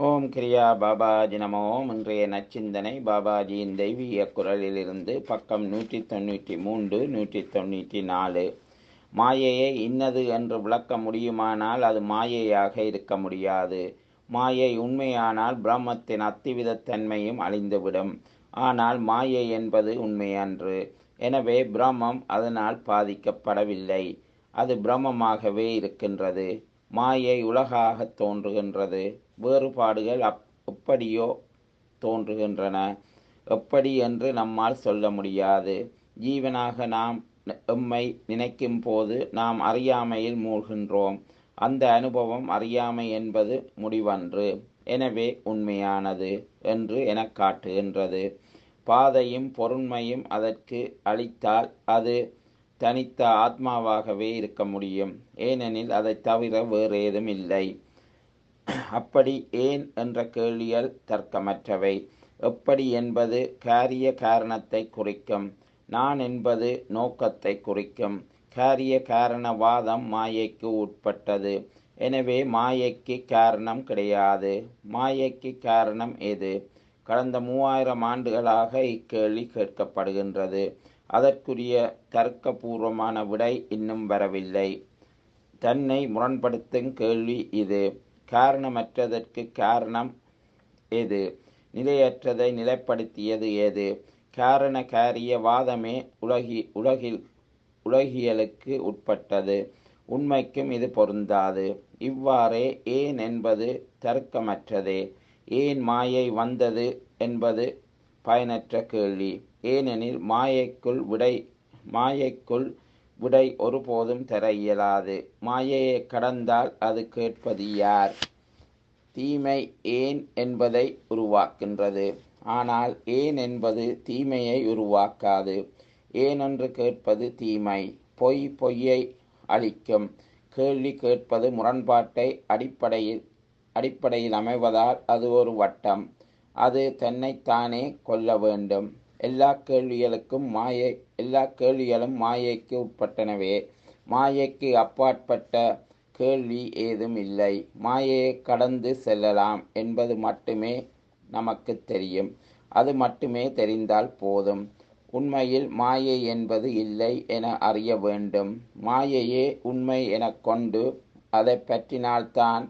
ஓம் கிரியா பாபாஜி நம ஓம் இன்றைய நச்சிந்தனை பாபாஜியின் தெய்வீக குரலிலிருந்து பக்கம் நூற்றி தொண்ணூற்றி மூன்று நூற்றி தொண்ணூற்றி நாலு மாயையை இன்னது என்று விளக்க முடியுமானால் அது மாயையாக இருக்க முடியாது மாயை உண்மையானால் பிரம்மத்தின் அத்திவிதத்தன்மையும் அழிந்துவிடும் ஆனால் மாயை என்பது உண்மையன்று எனவே பிரம்மம் அதனால் பாதிக்கப்படவில்லை அது பிரம்மமாகவே இருக்கின்றது மாயை உலகாக தோன்றுகின்றது வேறுபாடுகள் அப் எப்படியோ தோன்றுகின்றன எப்படி என்று நம்மால் சொல்ல முடியாது ஜீவனாக நாம் எம்மை நினைக்கும் போது நாம் அறியாமையில் மூழ்கின்றோம் அந்த அனுபவம் அறியாமை என்பது முடிவன்று எனவே உண்மையானது என்று எனக் காட்டுகின்றது பாதையும் பொருண்மையும் அதற்கு அளித்தால் அது தனித்த ஆத்மாவாகவே இருக்க முடியும் ஏனெனில் அதை தவிர வேறு ஏதும் இல்லை அப்படி ஏன் என்ற கேள்விகள் தர்க்கமற்றவை எப்படி என்பது காரிய காரணத்தை குறிக்கும் நான் என்பது நோக்கத்தை குறிக்கும் காரிய காரணவாதம் மாயைக்கு உட்பட்டது எனவே மாயைக்கு காரணம் கிடையாது மாயைக்கு காரணம் எது கடந்த மூவாயிரம் ஆண்டுகளாக இக்கேள்வி கேட்கப்படுகின்றது அதற்குரிய தர்க்கபூர்வமான விடை இன்னும் வரவில்லை தன்னை முரண்படுத்தும் கேள்வி இது காரணமற்றதற்கு காரணம் எது நிலையற்றதை நிலைப்படுத்தியது எது காரண காரிய வாதமே உலகி உலகில் உலகியலுக்கு உட்பட்டது உண்மைக்கும் இது பொருந்தாது இவ்வாறே ஏன் என்பது தர்க்கமற்றதே ஏன் மாயை வந்தது என்பது பயனற்ற கேள்வி ஏனெனில் மாயைக்குள் விடை மாயைக்குள் விடை ஒருபோதும் தர இயலாது மாயையை கடந்தால் அது கேட்பது யார் தீமை ஏன் என்பதை உருவாக்கின்றது ஆனால் ஏன் என்பது தீமையை உருவாக்காது ஏனென்று கேட்பது தீமை பொய் பொய்யை அளிக்கும் கேள்வி கேட்பது முரண்பாட்டை அடிப்படையில் அடிப்படையில் அமைவதால் அது ஒரு வட்டம் அது தன்னைத்தானே கொல்ல வேண்டும் எல்லா கேள்விகளுக்கும் மாயை எல்லா கேள்விகளும் மாயைக்கு உட்பட்டனவே மாயைக்கு அப்பாற்பட்ட கேள்வி ஏதும் இல்லை மாயையை கடந்து செல்லலாம் என்பது மட்டுமே நமக்கு தெரியும் அது மட்டுமே தெரிந்தால் போதும் உண்மையில் மாயை என்பது இல்லை என அறிய வேண்டும் மாயையே உண்மை எனக் கொண்டு அதை பற்றினால்தான்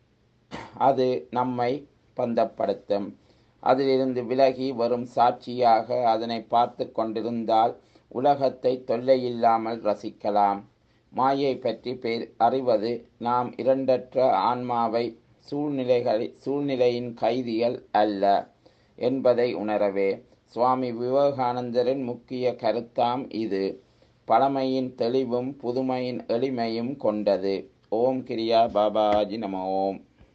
அது நம்மை பந்தப்படுத்தும் அதிலிருந்து விலகி வரும் சாட்சியாக அதனை பார்த்து கொண்டிருந்தால் உலகத்தை தொல்லையில்லாமல் ரசிக்கலாம் மாயை பற்றி பேர் அறிவது நாம் இரண்டற்ற ஆன்மாவை சூழ்நிலைகள் சூழ்நிலையின் கைதிகள் அல்ல என்பதை உணரவே சுவாமி விவேகானந்தரின் முக்கிய கருத்தாம் இது பழமையின் தெளிவும் புதுமையின் எளிமையும் கொண்டது ஓம் கிரியா பாபாஜி நம ஓம்